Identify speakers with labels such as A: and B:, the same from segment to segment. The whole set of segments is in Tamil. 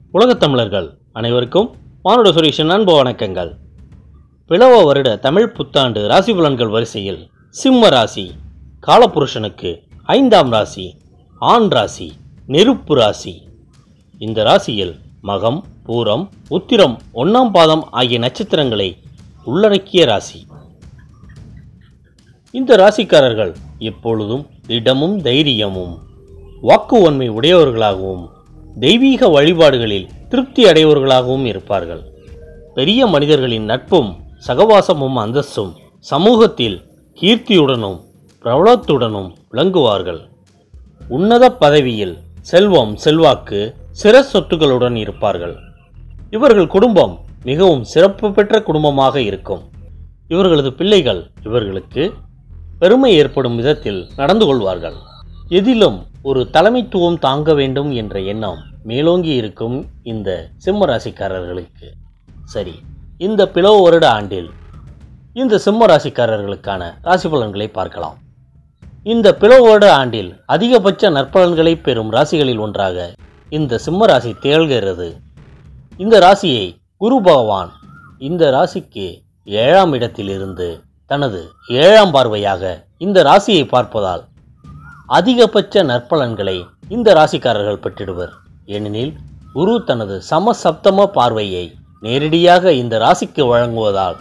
A: உலகத் தமிழர்கள் அனைவருக்கும் மானுட சுரேஷன் அன்பு வணக்கங்கள் பிளவ வருட தமிழ் புத்தாண்டு ராசி பலன்கள் வரிசையில் சிம்ம ராசி காலபுருஷனுக்கு ஐந்தாம் ராசி ஆண் ராசி நெருப்பு ராசி இந்த ராசியில் மகம் பூரம் உத்திரம் ஒன்னாம் பாதம் ஆகிய நட்சத்திரங்களை உள்ளடக்கிய ராசி இந்த ராசிக்காரர்கள் எப்பொழுதும் திடமும் தைரியமும் வாக்குவன்மை உடையவர்களாகவும் தெய்வீக வழிபாடுகளில் திருப்தி அடையவர்களாகவும் இருப்பார்கள் பெரிய மனிதர்களின் நட்பும் சகவாசமும் அந்தஸ்தும் சமூகத்தில் கீர்த்தியுடனும் பிரபலத்துடனும் விளங்குவார்கள் உன்னத பதவியில் செல்வம் செல்வாக்கு சிற சொத்துக்களுடன் இருப்பார்கள் இவர்கள் குடும்பம் மிகவும் சிறப்பு பெற்ற குடும்பமாக இருக்கும் இவர்களது பிள்ளைகள் இவர்களுக்கு பெருமை ஏற்படும் விதத்தில் நடந்து கொள்வார்கள் எதிலும் ஒரு தலைமைத்துவம் தாங்க வேண்டும் என்ற எண்ணம் மேலோங்கி இருக்கும் இந்த சிம்ம ராசிக்காரர்களுக்கு சரி இந்த பிளவு வருட ஆண்டில் இந்த சிம்ம ராசிக்காரர்களுக்கான ராசி பலன்களை பார்க்கலாம் இந்த பிளவு வருட ஆண்டில் அதிகபட்ச நற்பலன்களை பெறும் ராசிகளில் ஒன்றாக இந்த சிம்ம ராசி திகழ்கிறது இந்த ராசியை குரு பகவான் இந்த ராசிக்கு ஏழாம் இடத்திலிருந்து தனது ஏழாம் பார்வையாக இந்த ராசியை பார்ப்பதால் அதிகபட்ச நற்பலன்களை இந்த ராசிக்காரர்கள் பெற்றிடுவர் ஏனெனில் குரு தனது சமசப்தம பார்வையை நேரடியாக இந்த ராசிக்கு வழங்குவதால்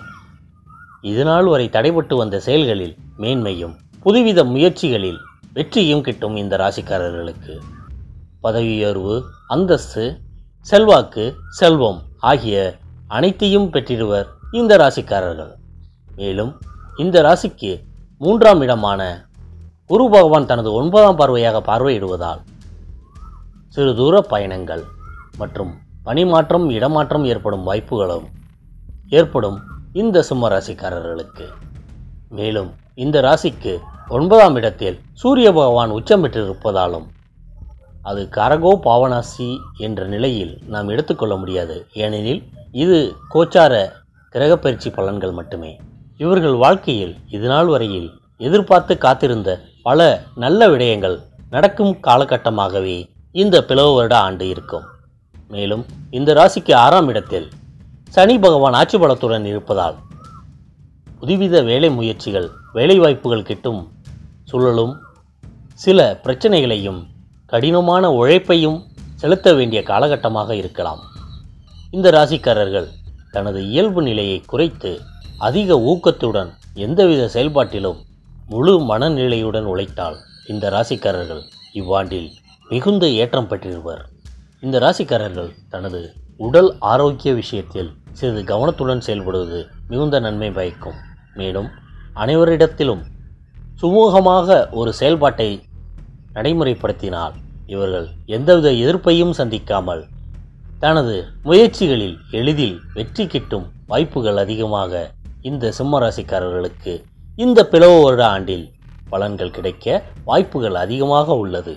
A: இதுநாள் வரை தடைபட்டு வந்த செயல்களில் மேன்மையும் புதுவித முயற்சிகளில் வெற்றியும் கிட்டும் இந்த ராசிக்காரர்களுக்கு பதவி உயர்வு அந்தஸ்து செல்வாக்கு செல்வம் ஆகிய அனைத்தையும் பெற்றிடுவர் இந்த ராசிக்காரர்கள் மேலும் இந்த ராசிக்கு மூன்றாம் இடமான குரு பகவான் தனது ஒன்பதாம் பார்வையாக பார்வையிடுவதால் சிறு தூர பயணங்கள் மற்றும் பணிமாற்றம் இடமாற்றம் ஏற்படும் வாய்ப்புகளும் ஏற்படும் இந்த சிம்ம ராசிக்காரர்களுக்கு மேலும் இந்த ராசிக்கு ஒன்பதாம் இடத்தில் சூரிய பகவான் உச்சம் பெற்றிருப்பதாலும் அது கரகோ பாவனாசி என்ற நிலையில் நாம் எடுத்துக்கொள்ள முடியாது ஏனெனில் இது கோச்சார கிரகப்பயிற்சி பலன்கள் மட்டுமே இவர்கள் வாழ்க்கையில் இதுநாள் வரையில் எதிர்பார்த்து காத்திருந்த பல நல்ல விடயங்கள் நடக்கும் காலகட்டமாகவே இந்த பிளவு வருட ஆண்டு இருக்கும் மேலும் இந்த ராசிக்கு ஆறாம் இடத்தில் சனி பகவான் ஆட்சி பலத்துடன் இருப்பதால் புதுவித வேலை முயற்சிகள் வேலைவாய்ப்புகள் கிட்டும் சூழலும் சில பிரச்சனைகளையும் கடினமான உழைப்பையும் செலுத்த வேண்டிய காலகட்டமாக இருக்கலாம் இந்த ராசிக்காரர்கள் தனது இயல்பு நிலையை குறைத்து அதிக ஊக்கத்துடன் எந்தவித செயல்பாட்டிலும் முழு மனநிலையுடன் உழைத்தால் இந்த ராசிக்காரர்கள் இவ்வாண்டில் மிகுந்த ஏற்றம் பெற்றிருவர் இந்த ராசிக்காரர்கள் தனது உடல் ஆரோக்கிய விஷயத்தில் சிறிது கவனத்துடன் செயல்படுவது மிகுந்த நன்மை பயக்கும் மேலும் அனைவரிடத்திலும் சுமூகமாக ஒரு செயல்பாட்டை நடைமுறைப்படுத்தினால் இவர்கள் எந்தவித எதிர்ப்பையும் சந்திக்காமல் தனது முயற்சிகளில் எளிதில் வெற்றி கிட்டும் வாய்ப்புகள் அதிகமாக இந்த சிம்ம ராசிக்காரர்களுக்கு இந்த பிளவு வருட ஆண்டில் பலன்கள் கிடைக்க வாய்ப்புகள் அதிகமாக உள்ளது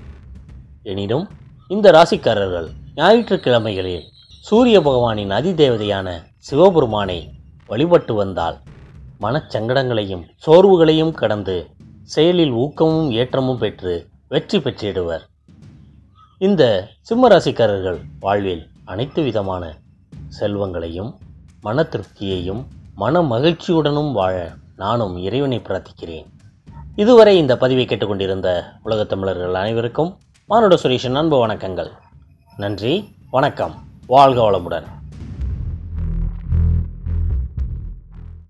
A: எனினும் இந்த ராசிக்காரர்கள் ஞாயிற்றுக்கிழமைகளில் சூரிய பகவானின் அதிதேவதையான சிவபெருமானை வழிபட்டு வந்தால் மனச்சங்கடங்களையும் சோர்வுகளையும் கடந்து செயலில் ஊக்கமும் ஏற்றமும் பெற்று வெற்றி பெற்றிடுவர் இந்த சிம்ம ராசிக்காரர்கள் வாழ்வில் அனைத்து விதமான செல்வங்களையும் மன திருப்தியையும் மன மகிழ்ச்சியுடனும் வாழ நானும் இறைவனை பிரார்த்திக்கிறேன் இதுவரை இந்த பதிவை கேட்டுக்கொண்டிருந்த உலகத் தமிழர்கள் அனைவருக்கும் மானுட சுரேஷன் அன்பு வணக்கங்கள் நன்றி வணக்கம் வாழ்க வளமுடன்